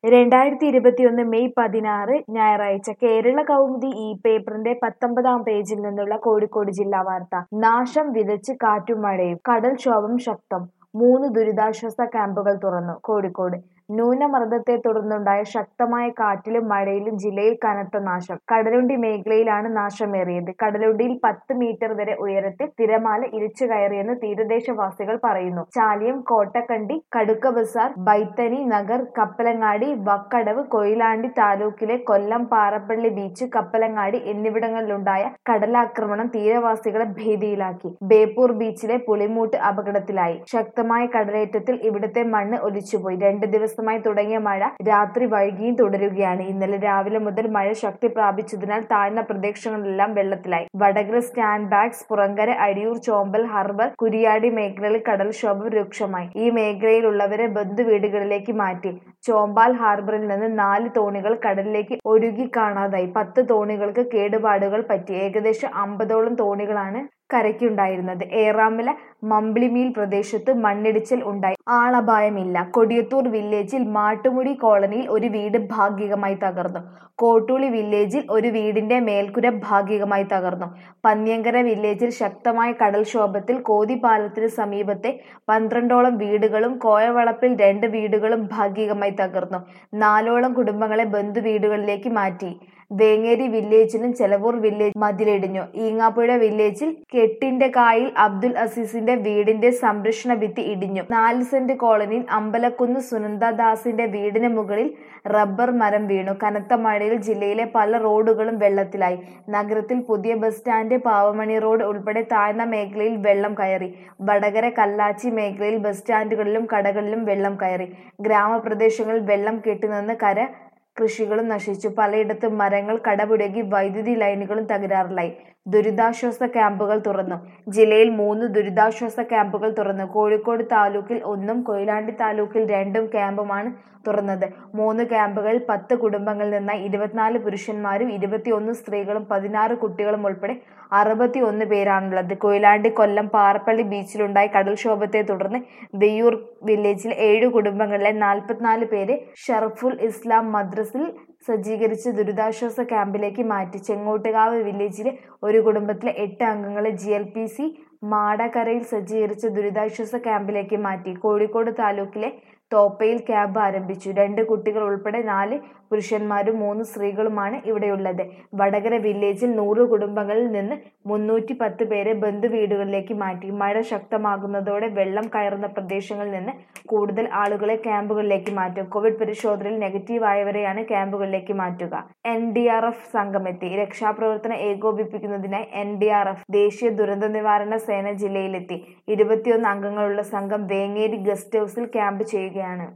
രണ്ടായിരത്തി ഇരുപത്തിയൊന്ന് മെയ് പതിനാറ് ഞായറാഴ്ച കേരള കൗമുദി ഈ പേപ്പറിന്റെ പത്തൊമ്പതാം പേജിൽ നിന്നുള്ള കോഴിക്കോട് ജില്ലാ വാർത്ത നാശം വിതച്ച് കാറ്റും മഴയും കടൽക്ഷോഭം ശക്തം മൂന്ന് ദുരിതാശ്വാസ ക്യാമ്പുകൾ തുറന്നു കോഴിക്കോട് ന്യൂനമർദ്ദത്തെ തുടർന്നുണ്ടായ ശക്തമായ കാറ്റിലും മഴയിലും ജില്ലയിൽ കനത്ത നാശം കടലുണ്ടി മേഖലയിലാണ് നാശമേറിയത് കടലുണ്ടിയിൽ പത്ത് മീറ്റർ വരെ ഉയരത്തിൽ തിരമാല ഇരിച്ചു കയറിയെന്ന് തീരദേശവാസികൾ പറയുന്നു ചാലിയം കോട്ടക്കണ്ടി കടുക്ക ബസാർ ബൈത്തനി നഗർ കപ്പലങ്ങാടി വക്കടവ് കൊയിലാണ്ടി താലൂക്കിലെ കൊല്ലം പാറപ്പള്ളി ബീച്ച് കപ്പലങ്ങാടി എന്നിവിടങ്ങളിലുണ്ടായ കടലാക്രമണം തീരവാസികളെ ഭീതിയിലാക്കി ബേപ്പൂർ ബീച്ചിലെ പുളിമൂട്ട് അപകടത്തിലായി ശക്തമായ കടലേറ്റത്തിൽ ഇവിടുത്തെ മണ്ണ് ഒലിച്ചുപോയി രണ്ട് ദിവസമായി തുടങ്ങിയ മഴ രാത്രി വൈകിയും തുടരുകയാണ് ഇന്നലെ രാവിലെ മുതൽ മഴ ശക്തി പ്രാപിച്ചതിനാൽ താഴ്ന്ന പ്രദേശങ്ങളിലെല്ലാം വെള്ളത്തിലായി Vadakara sand banks Purankara Azhiyur Chombal harbour Kuriyadi മേഖലകളിൽ കടൽക്ഷോഭം രൂക്ഷമായി ഈ മേഖലയിലുള്ളവരെ ബന്ധുവീടുകളിലേക്ക് മാറ്റി ചോമ്പാൽ ഹാർബറിൽ നിന്ന് നാല് തോണികൾ കടലിലേക്ക് ഒഴുകി കാണാതായി പത്ത് തോണികൾക്ക് കേടുപാടുകൾ പറ്റി ഏകദേശം അമ്പതോളം തോണികളാണ് കരയ്ക്കുണ്ടായിരുന്നത് ഏറാമല മമ്പിളിമീൽ പ്രദേശത്ത് മണ്ണിടിച്ചിൽ ഉണ്ടായി ആളപായമില്ല കൊടിയത്തൂർ വില്ലേജിൽ മാട്ടുമുടി കോളനിയിൽ ഒരു വീട് ഭാഗികമായി തകർന്നു കോട്ടൂളി വില്ലേജിൽ ഒരു വീടിന്റെ മേൽക്കുര ഭാഗികമായി തകർന്നു പന്ന്യങ്കര വില്ലേജിൽ ശക്തമായ കടൽക്ഷോഭത്തിൽ കോതി പാലത്തിന് സമീപത്തെ പന്ത്രണ്ടോളം വീടുകളും കോയവളപ്പിൽ രണ്ട് വീടുകളും ഭാഗികമായി തകർന്നു നാലോളം കുടുംബങ്ങളെ ബന്ധുവീടുകളിലേക്ക് മാറ്റി വേങ്ങേരി വില്ലേജിലും ചെലവൂർ വില്ലേജ് മതിലിടിഞ്ഞു ഈങ്ങാപ്പുഴ വില്ലേജിൽ കെട്ടിന്റെ കായിൽ അബ്ദുൽ അസീസിന്റെ വീടിന്റെ സംരക്ഷണ ഭിത്തി ഇടിഞ്ഞു നാല് സെന്റ് കോളനിയിൽ അമ്പലക്കുന്ന് സുനന്ദദാസിന്റെ വീടിന് മുകളിൽ റബ്ബർ മരം വീണു കനത്ത മഴയിൽ ജില്ലയിലെ പല റോഡുകളും വെള്ളത്തിലായി നഗരത്തിൽ പുതിയ ബസ് സ്റ്റാൻഡ് പാവമണി റോഡ് ഉൾപ്പെടെ താഴ്ന്ന മേഖലയിൽ വെള്ളം കയറി വടകര കല്ലാച്ചി മേഖലയിൽ ബസ് സ്റ്റാൻഡുകളിലും കടകളിലും വെള്ളം കയറി ഗ്രാമപ്രദേശങ്ങളിൽ വെള്ളം കെട്ടിനിന്ന് കര കൃഷികളും നശിച്ചു പലയിടത്തും മരങ്ങൾ കടപുഴകി വൈദ്യുതി ലൈനുകളും തകരാറിലായി ദുരിതാശ്വാസ ക്യാമ്പുകൾ തുറന്നു ജില്ലയിൽ മൂന്ന് ദുരിതാശ്വാസ ക്യാമ്പുകൾ തുറന്നു കോഴിക്കോട് താലൂക്കിൽ ഒന്നും കൊയിലാണ്ടി താലൂക്കിൽ രണ്ടും ക്യാമ്പുമാണ് തുറന്നത് മൂന്ന് ക്യാമ്പുകളിൽ പത്ത് കുടുംബങ്ങളിൽ നിന്നായി ഇരുപത്തിനാല് പുരുഷന്മാരും ഇരുപത്തിയൊന്ന് സ്ത്രീകളും പതിനാറ് കുട്ടികളും ഉൾപ്പെടെ അറുപത്തി ഒന്ന് പേരാണുള്ളത് കൊയിലാണ്ടി കൊല്ലം പാറപ്പള്ളി ബീച്ചിലുണ്ടായ കടൽക്ഷോഭത്തെ തുടർന്ന് വെയ്യൂർ വില്ലേജിൽ ഏഴ് കുടുംബങ്ങളിലെ നാൽപ്പത്തിനാല് പേരെ ഷർഫുൽ ഇസ്ലാം മദ്രസിൽ സജ്ജീകരിച്ച് ദുരിതാശ്വാസ ക്യാമ്പിലേക്ക് മാറ്റി ചെങ്ങോട്ടുകാവ് വില്ലേജിലെ ഒരു കുടുംബത്തിലെ എട്ട് അംഗങ്ങളെ ജി എൽ പി സി മാടക്കരയിൽ സജ്ജീകരിച്ച് ദുരിതാശ്വാസ ക്യാമ്പിലേക്ക് മാറ്റി കോഴിക്കോട് താലൂക്കിലെ തോപ്പയിൽ ക്യാമ്പ് ആരംഭിച്ചു രണ്ട് കുട്ടികൾ ഉൾപ്പെടെ നാല് പുരുഷന്മാരും മൂന്ന് സ്ത്രീകളുമാണ് ഇവിടെയുള്ളത് വടകര വില്ലേജിൽ നൂറ് കുടുംബങ്ങളിൽ നിന്ന് മുന്നൂറ്റി പത്ത് പേരെ ബന്ധുവീടുകളിലേക്ക് മാറ്റി മഴ ശക്തമാകുന്നതോടെ വെള്ളം കയറുന്ന പ്രദേശങ്ങളിൽ നിന്ന് കൂടുതൽ ആളുകളെ ക്യാമ്പുകളിലേക്ക് മാറ്റും കോവിഡ് പരിശോധനയിൽ നെഗറ്റീവ് ആയവരെയാണ് ക്യാമ്പുകളിലേക്ക് മാറ്റുക എൻ ഡി ആർ എഫ് സംഘമെത്തി രക്ഷാപ്രവർത്തനം ഏകോപിപ്പിക്കുന്നതിനായി എൻ ഡി ആർ എഫ് ദേശീയ ദുരന്ത നിവാരണ സേന ജില്ലയിലെത്തി ഇരുപത്തിയൊന്ന് അംഗങ്ങളുള്ള സംഘം വേങ്ങേരി ഗസ്റ്റ് ഹൌസിൽ ക്യാമ്പ് ചെയ്യുകയാണ്